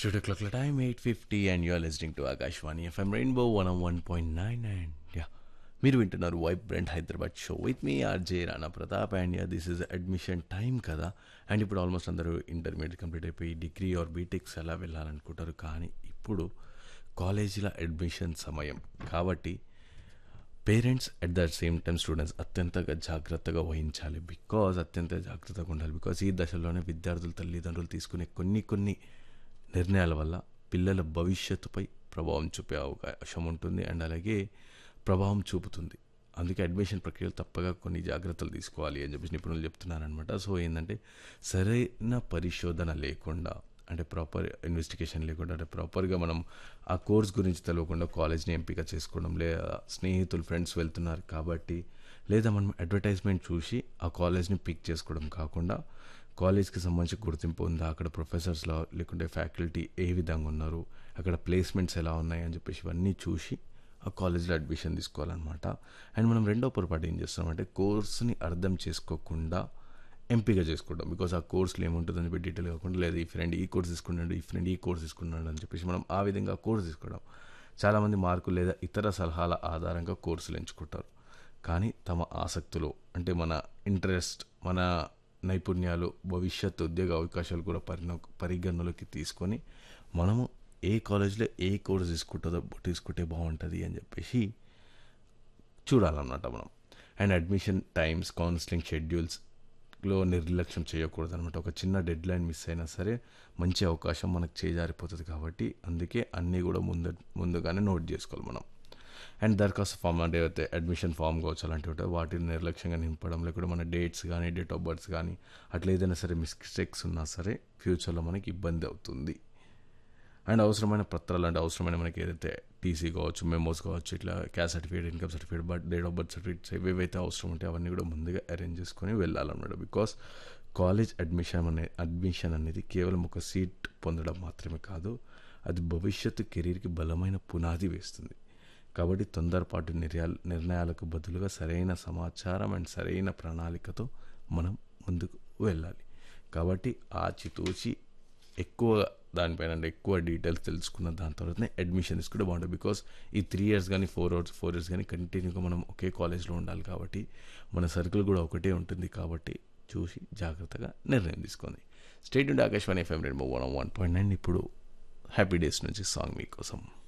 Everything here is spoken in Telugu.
Studio clock time 8.50 and you're listening to Akashwani FM Rainbow 101.9 and yeah మీరు వింటున్నారు వైబ్రెంట్ హైదరాబాద్ షో విత్ మీ RJ Rana Pratap and yeah this is admission time కదా అండ్ ఇప్పుడు ఆల్మోస్ట్ అందరూ ఇంటర్మీడియట్ కంప్లీట్ అయిపోయి డిగ్రీ ఆర్ బీటెక్స్ ఎలా వెళ్ళాలనుకుంటారు కానీ ఇప్పుడు కాలేజీల అడ్మిషన్ సమయం కాబట్టి parents at the same time students అత్యంతగా జాగ్రత్తగా వహించాలి బికాజ్ అత్యంత జాగ్రత్తగా ఉండాలి బికాజ్ ఈ దశలోనే విద్యార్థుల తల్లిదండ్రులు తీసుకునే కొన్ని కొన్ని నిర్ణయాల వల్ల పిల్లల భవిష్యత్తుపై ప్రభావం చూపే అవకాశం ఉంటుంది అండ్ అలాగే ప్రభావం చూపుతుంది అందుకే అడ్మిషన్ ప్రక్రియలో తప్పగా కొన్ని జాగ్రత్తలు తీసుకోవాలి అని చెప్పేసి నిపుణులు చెప్తున్నారనమాట సో ఏంటంటే సరైన పరిశోధన లేకుండా అంటే ప్రాపర్ ఇన్వెస్టిగేషన్ లేకుండా అంటే ప్రాపర్గా మనం ఆ కోర్స్ గురించి తెలియకుండా కాలేజ్ని ఎంపిక చేసుకోవడం లేదా స్నేహితులు ఫ్రెండ్స్ వెళ్తున్నారు కాబట్టి లేదా మనం అడ్వర్టైజ్మెంట్ చూసి ఆ కాలేజ్ని పిక్ చేసుకోవడం కాకుండా కాలేజ్కి సంబంధించి గుర్తింపు ఉందా అక్కడ ప్రొఫెసర్స్లో లేకుంటే ఫ్యాకల్టీ ఏ విధంగా ఉన్నారు అక్కడ ప్లేస్మెంట్స్ ఎలా ఉన్నాయి అని చెప్పేసి ఇవన్నీ చూసి ఆ కాలేజ్లో అడ్మిషన్ తీసుకోవాలన్నమాట అండ్ మనం రెండో పొరపాటు ఏం చేస్తామంటే కోర్స్ని అర్థం చేసుకోకుండా ఎంపిక చేసుకోవడం బికాస్ ఆ కోర్సులో ఏముంటుందని చెప్పి డీటెయిల్ కాకుండా లేదా ఈ ఫ్రెండ్ ఈ కోర్స్ తీసుకున్నాడు ఈ ఫ్రెండ్ ఈ కోర్స్ తీసుకున్నాడు అని చెప్పేసి మనం ఆ విధంగా కోర్స్ తీసుకోవడం చాలామంది మార్కులు లేదా ఇతర సలహాల ఆధారంగా కోర్సులు ఎంచుకుంటారు కానీ తమ ఆసక్తులు అంటే మన ఇంట్రెస్ట్ మన నైపుణ్యాలు భవిష్యత్ ఉద్యోగ అవకాశాలు కూడా పరిణ పరిగణలోకి తీసుకొని మనము ఏ కాలేజ్లో ఏ కోర్స్ తీసుకుంటుందో తీసుకుంటే బాగుంటుంది అని చెప్పేసి చూడాలన్నమాట మనం అండ్ అడ్మిషన్ టైమ్స్ కౌన్సిలింగ్ షెడ్యూల్స్లో నిర్లక్ష్యం చేయకూడదు అనమాట ఒక చిన్న డెడ్ లైన్ మిస్ అయినా సరే మంచి అవకాశం మనకు చేజారిపోతుంది కాబట్టి అందుకే అన్నీ కూడా ముందు ముందుగానే నోట్ చేసుకోవాలి మనం అండ్ దరఖాస్తు ఫామ్ అంటే అయితే అడ్మిషన్ ఫామ్ కావచ్చు అలాంటివి ఉంటాయి వాటిని నిర్లక్ష్యంగా నింపడం లేకుంటే మన డేట్స్ కానీ డేట్ ఆఫ్ బర్త్స్ కానీ అట్లా ఏదైనా సరే మిస్టేక్స్ ఉన్నా సరే ఫ్యూచర్లో మనకి ఇబ్బంది అవుతుంది అండ్ అవసరమైన పత్రాలు అంటే అవసరమైన మనకి ఏదైతే టీసీ కావచ్చు మెమోస్ కావచ్చు ఇట్లా caste certificate income certificate but date of birth certificates ఏవేవైతే అవసరం ఉంటే అవన్నీ కూడా ముందుగా అరేంజ్ చేసుకొని వెళ్ళాలన్నమాట బికాస్ కాలేజ్ అడ్మిషన్ అనే అడ్మిషన్ అనేది కేవలం ఒక సీట్ పొందడం మాత్రమే కాదు అది భవిష్యత్తు కెరీర్కి బలమైన పునాది వేస్తుంది కాబట్టి తొందరపాటు నిర్యాలు నిర్ణయాలకు బదులుగా సరైన సమాచారం అండ్ సరైన ప్రణాళికతో మనం ముందుకు వెళ్ళాలి కాబట్టి ఆచితూచి ఎక్కువ దానిపైన అంటే ఎక్కువ డీటెయిల్స్ తెలుసుకున్న దాని తర్వాతనే అడ్మిషన్ తీసుకుంటే బాగుంటుంది బికాస్ ఈ త్రీ ఇయర్స్ కానీ ఫోర్ అవర్స్ ఫోర్ ఇయర్స్ కానీ కంటిన్యూగా మనం ఒకే కాలేజ్లో ఉండాలి కాబట్టి మన సర్కిల్ కూడా ఒకటే ఉంటుంది కాబట్టి చూసి జాగ్రత్తగా నిర్ణయం తీసుకుంది స్టేట్ నుండి ఆకాశవాణి ఎఫ్ఎం రెండు వన్ వన్ పాయింట్ నైన్ ఇప్పుడు హ్యాపీ డేస్ నుంచి సాంగ్ మీకోసం